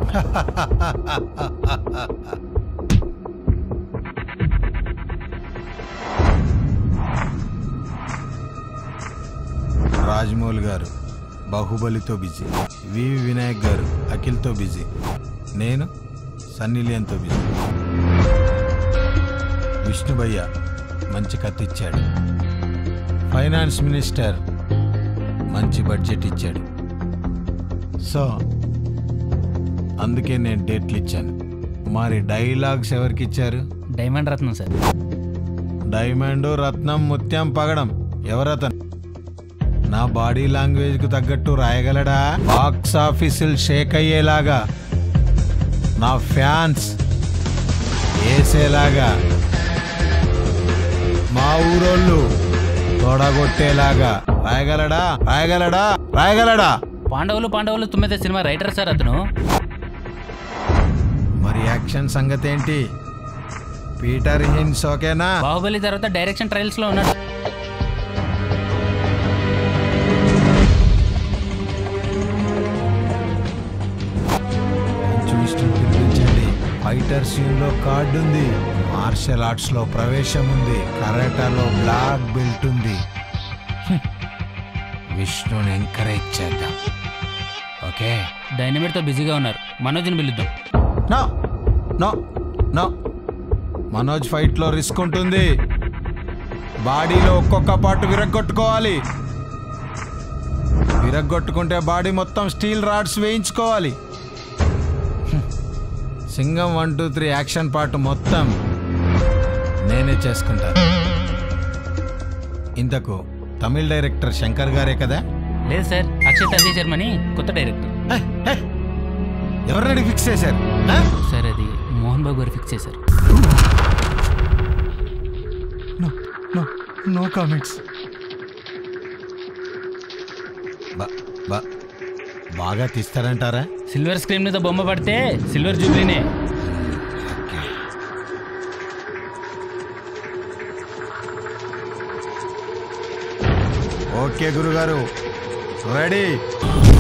రాజమౌళి గారు బాహుబలితో బిజీ వివి వినాయక్ గారు అఖిల్తో బిజీ నేను సన్నీ లియోన్తో బిజీ విష్ణుభయ్య మంచి కత్తి ఇచ్చాడు ఫైనాన్స్ మినిస్టర్ మంచి బడ్జెట్ ఇచ్చాడు సో అందుకే నేను డేట్లు ఇచ్చాను మరి డైలాగ్స్ ఎవరికి ఇచ్చారు diamond Ratnam sir diamond Ratnam ముత్యం పగడం ఎవరతను నా బాడీ లాంగ్వేజ్ కు తగ్గట్టు రాయగలడా బాక్స్ ఆఫీసులు షేక్ అయ్యేలాగా నా ఫ్యాన్స్ వేసేలాగా మా ఊరోళ్ళు తొడగొట్టేలాగా రాయగలడా రాయగలడా రాయగలడా పాండవులు పాండవులు తుమ్మిద సినిమా రైటర్ సార్ అతను మరి యాక్షన్ సంగతి ఏంటి పీటర్ హిన్స్ ఓకేనా బాహుబలి తర్వాత డైరెక్షన్ ట్రయల్స్ లో ఉన్నాడు చూసిన పిలిపించండి ఫైటర్ సీన్ లో కార్డు ఉంది మార్షల్ ఆర్ట్స్ లో ప్రవేశం ఉంది కరాటాలో బ్లాక్ బెల్ట్ ఉంది హ్మ్. విష్ణుని ఎంకరేజ్ చేద్దాం ఓకే డైనమిట్ తో బిజీగా ఉన్నారు మనోజ్ని పిలుద్దాం no no no Manoj fight లో రిస్క్ ఉంటుంది బాడీలో ఒక్కొక్క పార్ట్ విరగ్గొట్టుకోవాలి విరగ్గొట్టుకుంటే బాడీ మొత్తం స్టీల్ రాడ్స్ వేయించుకోవాలి హ్మ్. Singam one two three action part మొత్తం నేనే చేసుకుంటాను ఇంతకు తమిళ డైరెక్టర్ శంకర్ గారే కదా లేదు సార్ అక్షయ్ తల్లి శర్మని కొత్త డైరెక్టర్ హే, హే. ఎవరిని ఫిక్స్ చేశారు ఆ? సార్ అది మోహన్ బాబు గారు ఫిక్స్ చేశారు నో నో నో కామెంట్స్ బాగా తీస్తారంటారా సిల్వర్ స్క్రీన్ మీద బొమ్మ పడితే సిల్వర్ జూబ్లీనే ఓకే గురుగారు రెడీ